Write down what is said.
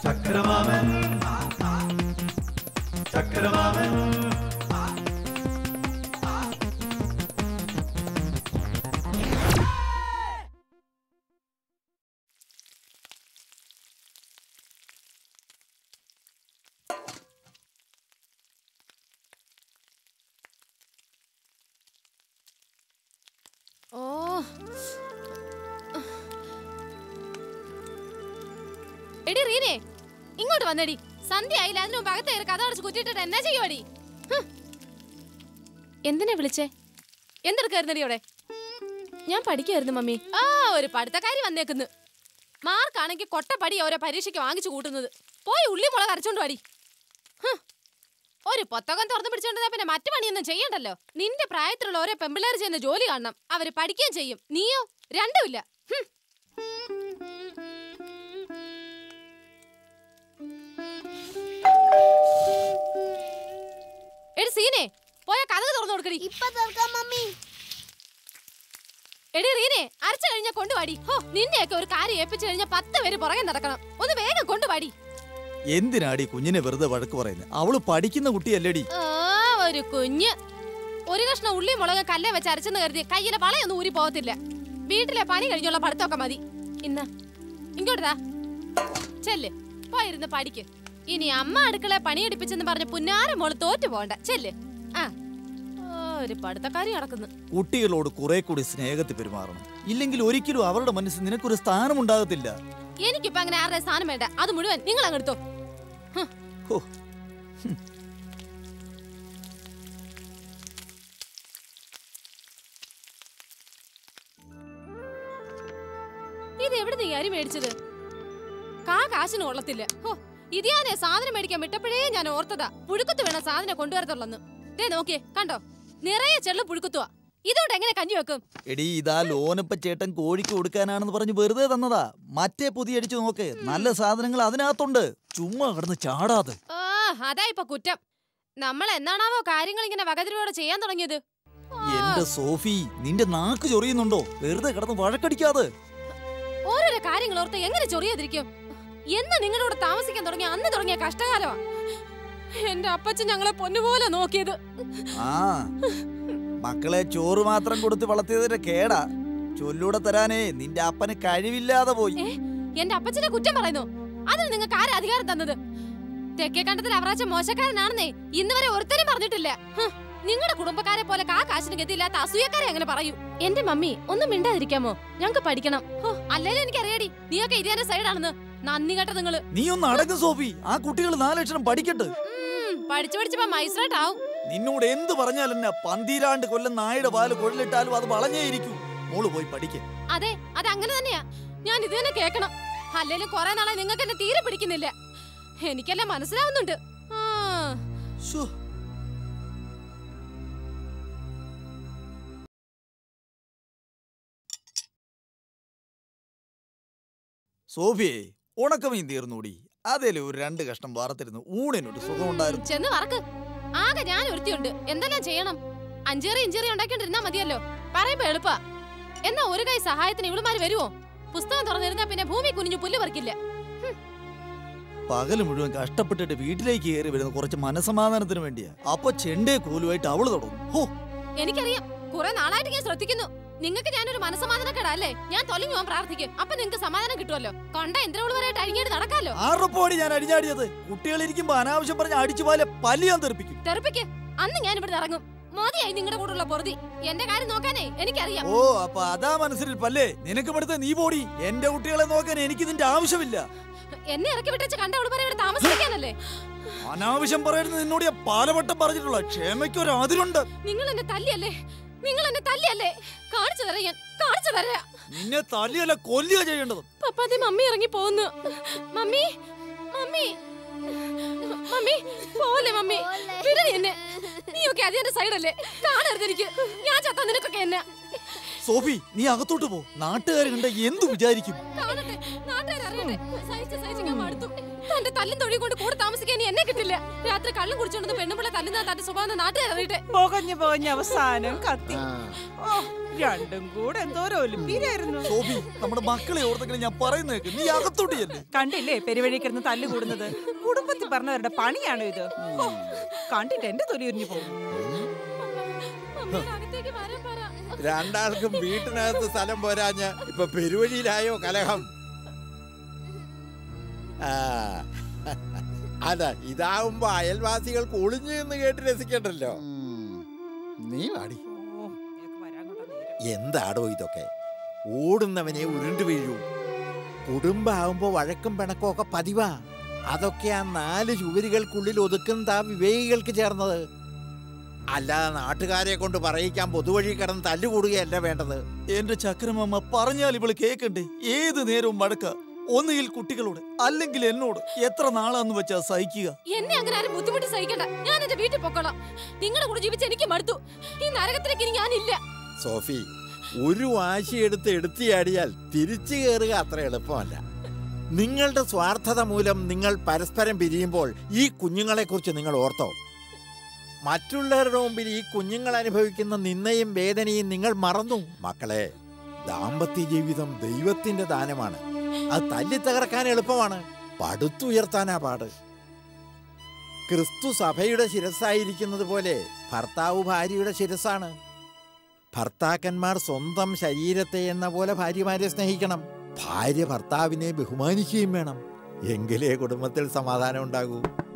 ചക്രമാമൻ ചക്രമാമൻ ഓ എടി റീനെ ഇങ്ങോട്ട് വന്നടി സന്ധ്യ ആയില്ല അതിനു മുമ്പ് അകത്ത് കയറി കഥ അടച്ച് കുറ്റിയിട്ടിട്ട് എന്നാ ചെയ്യുവാടി ഹ്. എന്തിനാ വിളിച്ചേ എന്തെടുക്കായിരുന്നടി അവിടെ ഞാൻ പഠിക്കായിരുന്നു മമ്മി ആ ഒരു പഠിത്തക്കാരി വന്നേക്കുന്നു മാർക്കാണെങ്കിൽ കൊട്ടപ്പടി ഓരോ പരീക്ഷയ്ക്ക് വാങ്ങിച്ചു കൂട്ടുന്നത് പോയി ഉള്ളി മുളക് അരച്ചോണ്ട് വാടി ഹ്. ഒരു പുത്തകം തുറന്നു പിടിച്ചോണ്ടാ പിന്നെ മറ്റു പണിയൊന്നും ചെയ്യണ്ടല്ലോ നിന്റെ പ്രായത്തിലുള്ള ഓരോ പെമ്പിള്ളേർ ചെയ്യുന്ന ജോലി കാണണം അവര് പഠിക്കുകയും ചെയ്യും നീയോ രണ്ടുമില്ല ഹും. എടി സീനെ പോയ കഥക് തുറന്നു കൊടുക്കടി ഇപ്പൊ തുറക്കാം മമ്മി എടി റീനെ അരച്ചു കഴിഞ്ഞാ കൊണ്ടുപാടി ഹോ നിന്നെയൊക്കെ ഒരു കാര്യം ഏൽപ്പിച്ചു കഴിഞ്ഞാൽ പത്ത് പേര് പുറകെ നടക്കണം ഒന്ന് വേഗം കൊണ്ടുപാടി എന്തിനാടി കുഞ്ഞിനെ വെറുതെ വഴക്ക് പറയുന്നത് അവള് പഠിക്കുന്ന കുട്ടിയല്ലേടി ആ ഒരു കുഞ്ഞ് ഒരു കഷ്ണം ഉള്ളി മുളക് കല്ലേ വെച്ച് അരച്ചെന്ന് കരുതി കയ്യിലെ വളയൊന്നും ഊരി പോകത്തില്ല വീട്ടിലെ പണി കഴിഞ്ഞുള്ള പഠിത്തമൊക്കെ മതി ഇന്ന ഇങ്ങോട്ടാ ചെല്ല് പോയിരുന്ന് പഠിക്ക് ഇനി അമ്മ അടുക്കള പണിയെടുപ്പിച്ചെന്ന് പറഞ്ഞ് പുന്നാര മോള് തോറ്റു പോകണ്ട ചെല്ല് ആ ഓ, ഒരു പഠിത്തക്കാരി നടക്കുന്നു കുട്ടികളോട് കുറെ കൂടി സ്നേഹത്തിൽ പെരുമാറണം ഇല്ലെങ്കിൽ ഒരിക്കലും അവരുടെ മനസ്സിൽ നിനക്കൊരു സ്ഥാനം ഉണ്ടാകത്തില്ല എനിക്കിപ്പോ അങ്ങനെ ആരുടെ സ്ഥാനം വേണ്ട അത് മുഴുവൻ നിങ്ങൾ അങ്ങെടുത്തോ ഹോ ഇത് എവിടെ നീ അരി മേടിച്ചത് കാ കാശിന് കൊള്ളത്തില്ല ഹോ ഇത് ഞാനേ സാധനം മേടിക്കാൻ വിട്ടപ്പോഴേ ഞാൻ ഓർത്തതാ പുഴുക്കത്ത് വേണം സാധനം കൊണ്ടുവരത്തുള്ളന്ന് ദേ നോക്കിയേ കണ്ടോ നിറയെ ചെള്ളു പുഴുക്കത്തുവാ ഇതുകൊണ്ട് എങ്ങനെ കഞ്ഞി വെക്കും എടി ഇതാ ലോനപ്പ ചേട്ടൻ കോഴിക്ക് കൊടുക്കാനാണെന്ന് പറഞ്ഞ് വെറുതെ തന്നതാ മറ്റേ പുതിയ അടിച്ചു നോക്ക് നല്ല സാധനങ്ങൾ അതിനകത്തുണ്ട് ചുമ്മാ കിടന്ന് ചാടാതെ ആ അതാ ഇപ്പൊ കുറ്റം നമ്മൾ എന്നാണാവോ കാര്യങ്ങൾ ഇങ്ങനെ വകതിരിവോടെ ചെയ്യാൻ തുടങ്ങിയത് ആ, എന്റെ സോഫി നിന്റെ നാക്ക് ചൊറിയുന്നുണ്ടോ വെറുതെ കിടന്ന് വഴക്കടിക്കാതെ ഓരോരോ കാര്യങ്ങൾ ഓർത്ത് എങ്ങനെ ചൊറിയാതിരിക്കും എന്ന് നിങ്ങളോട് താമസിക്കാൻ തുടങ്ങിയ അന്ന് തുടങ്ങിയ കഷ്ടകാലമാ എന്റെ അപ്പച്ചൻ ഞങ്ങളെ പൊന്നുപോലെ നോക്കിയത് ആ മക്കളെ ചോറ് മാത്രം കൊടുത്ത് വളർത്തിയതിന്റെ കേടാ ചൊല്ലൂടെ തരാനേ നിന്റെ അപ്പന് കഴിവില്ലാതെ പോയി ഏ എന്റെ അപ്പച്ചനെ കുറ്റം പറയുന്നു അതിന് നിങ്ങൾക്ക് ആരാ അധികാരം തന്നത് തെക്കേ കണ്ടത്തിൽ അവറാച്ച മോശക്കാരനാണെന്നേ ഇന്ന് വരെ ഒരുത്തരും പറഞ്ഞിട്ടില്ല നിങ്ങളുടെ കുടുംബക്കാരെ പോലെ കാ കാശിന് ഗതിയില്ലാത്ത അസൂയക്കാരെ അങ്ങനെ പറയൂ എന്റെ മമ്മി ഒന്നും മിണ്ടാതിരിക്കാമോ ഞങ്ങൾക്ക് പഠിക്കണം ഹോ, അല്ലേലും എനിക്കറിയാടി നീയൊക്കെ ഇതിന്റെ സൈഡാണെന്ന് നന്ദി കേട്ട നിങ്ങള് നീ ഒന്ന് അടങ്ങ് സോഫി ആ കുട്ടികൾ നാലക്ഷരം പഠിക്കട്ടെ ഉം, പഠിച്ചു പഠിച്ചപ്പോ മൈസ്രേട്ട് ആവും നിന്നോട് എന്ത് പറഞ്ഞാൽ എന്നെ പന്തീരാണ്ട് കൊല്ലം നായുടെ പാല് കുഴലിട്ടാലും അത് വളഞ്ഞേയിരിക്കും മോള് പോയി പഠിക്ക അതെ അത് അങ്ങനെ തന്നെയാ ഞാൻ ഇത് തന്നെ കേക്കണം അല്ലേലും കുറെ നാളെ നിങ്ങൾക്ക് എന്നെ തീരെ പിടിക്കുന്നില്ല എനിക്കെല്ലാം മനസ്സിലാവുന്നുണ്ട് ആ സോഫിയെ ഉണക്കമീൻ തീർന്നൂടി അതേലെ ഒരു രണ്ട് കഷ്ണം വാർത്തിരുന്നു ഊണിനൊരു സുഖമുണ്ടായിരുന്നു ചെന്ന് വറക്ക് ആകെ ഞാൻ ഒരുത്തിയുണ്ട് എന്തെല്ലാം ചെയ്യണം അഞ്ചേറി ഇഞ്ചേറി ഉണ്ടാക്കിണ്ടിരുന്നാ മതിയല്ലോ പറയുമ്പോ എളുപ്പാ എന്നാ ഒരു കൈ സഹായത്തിന് ഇവളുമാര് വരുവോ പുസ്തകം തുറന്നിരുന്നാ പിന്നെ ഭൂമി കുനിഞ്ഞു പുല്ല് പറിക്കില്ല പകല് മുഴുവൻ കഷ്ടപ്പെട്ടിട്ട് വീട്ടിലേക്ക് കയറി വരുന്ന കുറച്ച് മനസമാധാനത്തിന് വേണ്ടിയാ അപ്പൊ ചെണ്ടേ കോലുമായിട്ട് അവള് തുടങ്ങും ഹോ എനിക്കറിയാം കുറെ നാളായിട്ട് ഞാൻ ശ്രദ്ധിക്കുന്നു നിങ്ങൾക്ക് ഞാനൊരു മനസ്സമാധാനക്കേടാ അല്ലേ ഞാൻ തൊലിഞ്ഞു പോകാൻ പ്രാർത്ഥിക്കും അപ്പൊ നിങ്ങൾക്ക് സമാധാനം കിട്ടുമല്ലോ കണ്ട എന്തിനുള്ളവരായിട്ട് അഴിഞ്ഞേട് നടക്കാലോ ആറപ്പോടി ഞാൻ അടിഞ്ഞാടിയത് കുട്ടികളിരിക്കുമ്പോ അനാവശ്യം പറഞ്ഞ് അടിച്ചു പോലെ പല്ലി ഞാൻ തെറിപ്പിക്കും തെറുപ്പിക്ക് അന്ന് ഞാൻ ഇവിടെ ഇറങ്ങും മോദിയായി നിങ്ങളുടെ കൂടെയുള്ള പൊറുതി എന്റെ കാര്യം നോക്കാനേ എനിക്കറിയാം ഓ അപ്പൊ അതാ മനസ്സിൽ പല്ലേ നിനക്ക് ഇവിടുത്തെ നീ പോടി എന്റെ കുട്ടികളെ നോക്കാൻ എനിക്ക് ഇതിന്റെ ആവശ്യമില്ല എന്നെ ഇറക്കി വിട്ടച്ച് കണ്ട അവള് ഇവിടെ താമസിക്കാനല്ലേ അനാവശ്യം പറയുന്നത് നിന്നോട് ഞാൻ പാലവട്ടം പറഞ്ഞിട്ടുള്ള ക്ഷമയ്ക്ക് ഒരു അതിരുണ്ട് നിങ്ങൾ എന്നെ തല്ലിയല്ലേ നിങ്ങൾ എന്നെ തല്ലിയല്ലേ കാണിച്ചു തരാം ഞാൻ കാണിച്ചു തരാം നിന്നെ തല്ലിയല്ല കൊല്ലുക ചെയ്യേണ്ടത് പപ്പാന്റെ മമ്മി ഇറങ്ങി പോകുന്നു മമ്മി മമ്മി മമ്മി പോലെ മമ്മി വിടണി എന്നെ നീയൊക്കെ അതിന്റെ സൈഡല്ലേ കാണരുത് എനിക്ക് ഞാൻ ചത്ത നിനക്കൊക്കെ എന്നെ സോഫി നീ അകത്തോട്ട് പോ നാട്ടുകാർ കണ്ട എന്തു വിചാരിക്കും കാണട്ടെ നാട്ടുകാർ അറിയട്ടെ സഹിച്ച് സഹിച്ച് ഞാൻ മടുത്തു തന്റെ തല്ലും തൊഴിൽ കൊണ്ട് കൂടെ താമസിക്കാൻ ഇനി എന്നെ കിട്ടില്ല രാത്രി കള്ളും കുടിച്ചോണ്ട് പെണ്ണുമ്പിള്ള തല്ലുന്ന തന്റെ സ്വഭാവം നാട്ടുകാർ അറിയട്ടെ പുകഞ്ഞു പുകഞ്ഞ അവസാനം കത്തി ഓ രണ്ടും കൂടെ എന്തോരം ഒലിപ്പീരായിരുന്നു സോഫി നമ്മുടെ മക്കളെ ഓർത്തെങ്കിലും ഞാൻ പറയുന്നേക്ക് നീ അകത്തോട്ടിയല്ലേ കണ്ടില്ലേ പെരുവഴി കിടന്ന് തല്ല് കൂടുന്നത് കുടുംബത്തിൽ പറഞ്ഞവരുടെ പണിയാണോ ഇത് ഓ, കണ്ടിട്ട് എന്റെ തൊലി ഉരിഞ്ഞു പോകും അമ്മയോട് അകത്തേക്ക് വരാൻ പറ രണ്ടാൾക്കും വീട്ടിനകത്ത് സ്ഥലം പോരാഞ്ഞ് ഇപ്പൊ പെരുവഴിയിലായോ കലഹം ആ അതാ ഇതാവുമ്പോ അയൽവാസികൾക്ക് ഒളിഞ്ഞു എന്ന് കേട്ട് രസിക്കണ്ടല്ലോ നീ വാടി ഓ, ഇതൊക്കെ വരാൻ കൊണ്ട നേരം. എന്താടോ ഇതൊക്കെ ഓടുന്നവനെ ഉരുണ്ടു വീഴൂ കുടുംബാവുമ്പോ വഴക്കും പിണക്കും ഒക്കെ പതിവാ അതൊക്കെ ആ നാല് ചുവരുകൾക്കുള്ളിൽ ഒതുക്കുന്നതാ വിവേകികൾക്ക് ചേർന്നത് അല്ലാതെ നാട്ടുകാരെ കൊണ്ട് പറയിക്കാൻ പൊതുവഴി കിടന്ന് തല്ലുകൂടുകയല്ല വേണ്ടത് എന്റെ ചക്രമമ്മ പറഞ്ഞാൽ ഇവള് കേക്കണ്ടേ ഏത് നേരവും മടക്ക ഒന്നുകിൽ കുട്ടികളോട് അല്ലെങ്കിൽ എന്നോട് എത്ര നാളാന്ന് വെച്ചാ സഹിക്കുക എന്നെ അങ്ങനെ ആരും ബുദ്ധിമുട്ട് സഹിക്കണ്ട ഞാൻ എന്റെ വീട്ടിൽ പൊക്കോളാം നിങ്ങളുടെ കൂടെ ജീവിച്ച് എനിക്ക് മടുത്തു ഈ നരകത്തിലേക്ക് ഇനി ഞാനില്ല സോഫി ഒരു വാശിയെടുത്ത് എടുത്തിയാടിയാൽ തിരിച്ചു കയറുക അത്ര എളുപ്പമല്ല നിങ്ങളുടെ സ്വാർത്ഥത മൂലം നിങ്ങൾ പരസ്പരം പിരിയുമ്പോൾ ഈ കുഞ്ഞുങ്ങളെക്കുറിച്ച് നിങ്ങൾ ഓർത്തോ മറ്റുള്ളവരുടെ മുമ്പിൽ ഈ കുഞ്ഞുങ്ങൾ അനുഭവിക്കുന്ന നിന്നയും വേദനയും നിങ്ങൾ മറന്നു മക്കളെ ദാമ്പത്യ ജീവിതം ദൈവത്തിന്റെ ദാനമാണ് അത് തല്ലി തകർക്കാൻ എളുപ്പമാണ് പടുത്തുയർത്താനാ പാട് ക്രിസ്തു സഭയുടെ ശിരസ്സായിരിക്കുന്നത് പോലെ ഭർത്താവ് ഭാര്യയുടെ ശിരസ്സാണ് ഭർത്താക്കന്മാർ സ്വന്തം ശരീരത്തെ എന്ന പോലെ ഭാര്യമാരെ സ്നേഹിക്കണം ഭാര്യ ഭർത്താവിനെ ബഹുമാനിക്കുകയും വേണം എങ്കിലേ കുടുംബത്തിൽ സമാധാനം ഉണ്ടാകൂ